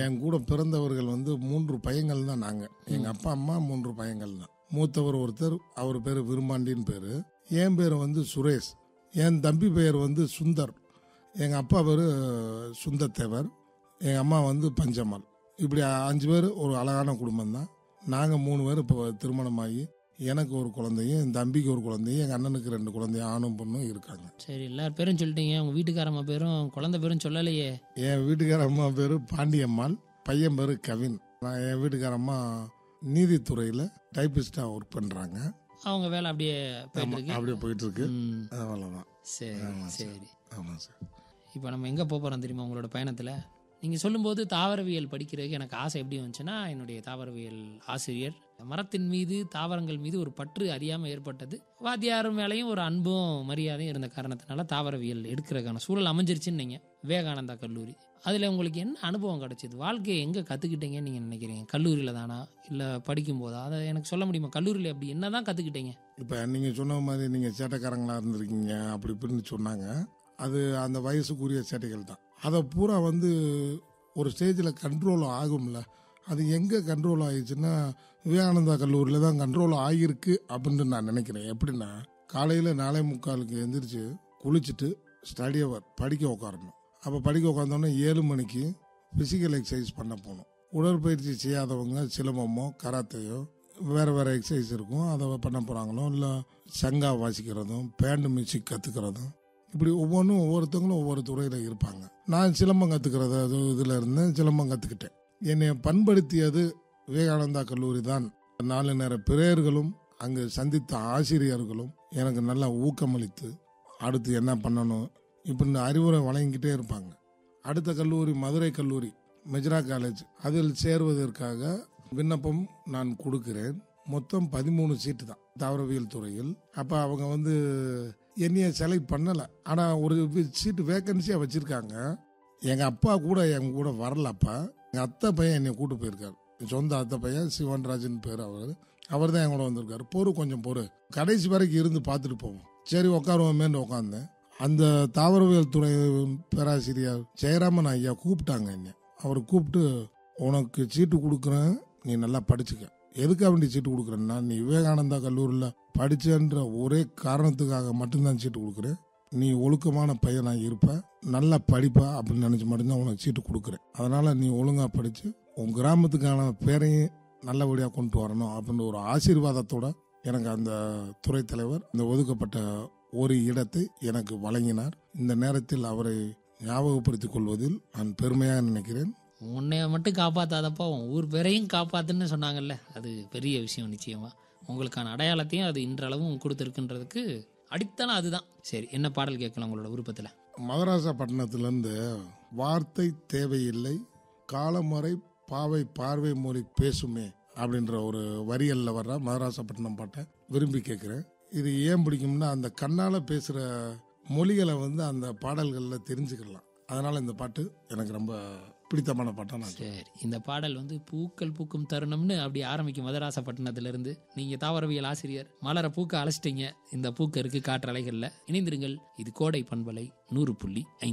என் கூட பிறந்தவர்கள் வந்து மூன்று பையங்கள் தான் நாங்க எங்க அப்பா அம்மா மூன்று பையங்கள் தான் மூத்தவர் ஒருத்தர் அவர் பேர் விரும்பாண்டின்னு பேரு என் பேர் வந்து சுரேஷ் என் தம்பி பெயர் வந்து சுந்தர் எங்க அப்பா பேர் சுந்தத்தேவர் எங்க அம்மா வந்து பஞ்சம்மாள் இப்படி அஞ்சு பேர் ஒரு அழகான குடும்பம் தான் நாங்கள் மூணு பேர் இப்போ திருமணமாகி எனக்கு ஒரு குழந்தையும் என் தம்பிக்கு ஒரு குழந்தையும் எங்கள் அண்ணனுக்கு ரெண்டு குழந்தையும் ஆணும் பொண்ணும் இருக்காங்க சரி எல்லார் பேரும் சொல்லிட்டீங்க உங்க வீட்டுக்காரம்மா பேரும் குழந்தை பேரும் சொல்லலையே என் வீட்டுக்கார அம்மா பேர் பாண்டியம்மாள் பையன் பேர் கவின் நான் என் வீட்டுக்கார அம்மா நீதித்துறையில் டைப்பிஸ்டாக ஒர்க் பண்ணுறாங்க அவங்க வேலை அப்படியே போயிட்டு இருக்கு அப்படியே போயிட்டு இருக்கு ம், அவ்வளோதான் சரி சரி ஆமாம் சார் இப்போ நம்ம எங்கே போக போகிறோம் தெரியுமா உங்களோட பயணத்தில் நீங்கள் சொல்லும்போது தாவரவியல் படிக்கிறதுக்கு எனக்கு ஆசை எப்படி வந்துச்சுன்னா என்னுடைய தாவரவியல் ஆசிரியர் மரத்தின் மீது தாவரங்கள் மீது ஒரு பற்று அறியாமல் ஏற்பட்டது வாத்தியாரும் மேலேயும் ஒரு அன்பும் மரியாதையும் இருந்த காரணத்தினால தாவரவியல் எடுக்கிறதுக்கான சூழல் அமைஞ்சிருச்சுன்னு நீங்கள் விவேகானந்தா கல்லூரி அதில் உங்களுக்கு என்ன அனுபவம் கிடைச்சிது வாழ்க்கையை எங்கே கற்றுக்கிட்டீங்கன்னு நீங்கள் நினைக்கிறீங்க கல்லூரியில் தானா இல்லை படிக்கும் போதா அதை எனக்கு சொல்ல முடியுமா கல்லூரியில் அப்படி என்ன தான் கற்றுக்கிட்டீங்க இப்போ நீங்கள் சொன்ன மாதிரி நீங்கள் சேட்டைக்காரங்களா இருந்திருக்கீங்க அப்படி இப்படின்னு சொன்னாங்க அது அந்த வயசுக்குரிய சேட்டைகள் தான் அதை பூரா வந்து ஒரு ஸ்டேஜில் கண்ட்ரோல் ஆகும்ல அது எங்கே கண்ட்ரோல் ஆயிடுச்சுன்னா விவேகானந்தா கல்லூரியில் தான் கண்ட்ரோல் ஆகியிருக்கு அப்படின்னு நான் நினைக்கிறேன் எப்படின்னா காலையில் நாலே முக்காலுக்கு எந்திரிச்சு குளிச்சுட்டு ஸ்டடி அவர் படிக்க உட்காரணும் அப்போ படிக்க உட்காந்தோன்னே ஏழு மணிக்கு ஃபிசிக்கல் எக்ஸசைஸ் பண்ண போகணும் உடற்பயிற்சி செய்யாதவங்க சிலம்பமோ கராத்தையோ வேற வேற எக்ஸசைஸ் இருக்கும் அதை பண்ண போறாங்களோ இல்லை சங்கா வாசிக்கிறதும் பேண்ட் மியூசிக் கத்துக்கிறதும் இப்படி ஒவ்வொன்றும் ஒவ்வொருத்தவங்களும் ஒவ்வொரு துறையில இருப்பாங்க நான் சிலம்பம் கத்துக்கிறது அது இதுல இருந்தேன் சிலம்பம் கத்துக்கிட்டேன் என்னை பண்படுத்தியது விவேகானந்தா கல்லூரி தான் நாலு நேர பிரேயர்களும் அங்கு சந்தித்த ஆசிரியர்களும் எனக்கு நல்லா ஊக்கமளித்து அடுத்து என்ன பண்ணணும் இப்படின்னு அறிவுரை வழங்கிக்கிட்டே இருப்பாங்க அடுத்த கல்லூரி மதுரை கல்லூரி மெஜ்ரா காலேஜ் அதில் சேருவதற்காக விண்ணப்பம் நான் கொடுக்கிறேன் மொத்தம் பதிமூணு சீட்டு தான் தாவரவியல் துறையில் அப்போ அவங்க வந்து என்னைய செலக்ட் பண்ணலை ஆனால் ஒரு சீட்டு வேக்கன்சியாக வச்சுருக்காங்க எங்கள் அப்பா கூட என் கூட வரல அப்பா எங்கள் அத்தை பையன் என்னை கூட்டு போயிருக்காரு என் சொந்த அத்தை பையன் சிவன்ராஜன் பேர் அவர் அவர் தான் என் கூட வந்திருக்காரு பொறு கொஞ்சம் பொறு கடைசி வரைக்கும் இருந்து பார்த்துட்டு போவோம் சரி உட்காருவோமேன்னு உட்காந்தேன் அந்த தாவரவியல் துறை பேராசிரியர் ஜெயராமன் ஐயா கூப்பிட்டாங்க என்ன அவர் கூப்பிட்டு உனக்கு சீட்டு கொடுக்குறேன் நீ நல்லா படிச்சுக்க எதுக்காக வேண்டி சீட்டு கொடுக்குறேன்னா நீ விவேகானந்தா கல்லூரியில் படிச்சன்ற ஒரே காரணத்துக்காக மட்டும்தான் சீட்டு கொடுக்குறேன் நீ ஒழுக்கமான பையனா இருப்ப நல்லா படிப்பா அப்படின்னு நினைச்சு மட்டும்தான் உனக்கு சீட்டு கொடுக்குறேன் அதனால நீ ஒழுங்கா படிச்சு உன் கிராமத்துக்கான பேரையும் நல்லபடியா கொண்டு வரணும் அப்படின்னு ஒரு ஆசீர்வாதத்தோட எனக்கு அந்த துறை தலைவர் இந்த ஒதுக்கப்பட்ட ஒரு இடத்தை எனக்கு வழங்கினார் இந்த நேரத்தில் அவரை ஞாபகப்படுத்திக் கொள்வதில் நான் பெருமையாக நினைக்கிறேன் உன்னைய மட்டும் காப்பாத்தாதப்பா உன் ஊர் பேரையும் காப்பாத்துன்னு சொன்னாங்கல்ல அது பெரிய விஷயம் நிச்சயமா உங்களுக்கான அடையாளத்தையும் அது இன்றளவும் கொடுத்துருக்குன்றதுக்கு அடித்தளம் அதுதான் சரி என்ன பாடல் கேட்கலாம் உங்களோட விருப்பத்தில் மகாராஜாப்பட்டினத்திலிருந்து வார்த்தை தேவையில்லை காலமுறை பாவை பார்வை மொழி பேசுமே அப்படின்ற ஒரு வரியல்ல வர்ற மகாராஜாப்பட்டினம் பாட்டை விரும்பி கேட்குறேன் இது ஏன் பிடிக்கும்னா அந்த கண்ணால பேசுற மொழிகளை வந்து அந்த பாடல்கள்ல தெரிஞ்சுக்கலாம் அதனால இந்த பாட்டு எனக்கு ரொம்ப பிடித்தமான பாட்டா நான் சரி இந்த பாடல் வந்து பூக்கள் பூக்கும் தருணம்னு அப்படி ஆரம்பிக்கும் மதராசப்பட்டினத்துல இருந்து நீங்க தாவரவியல் ஆசிரியர் மலர பூக்க அழைச்சிட்டீங்க இந்த பூக்க இருக்கு காற்றலைகள்ல இணைந்திருங்கள் இது கோடை பண்பலை நூறு புள்ளி ஐந்து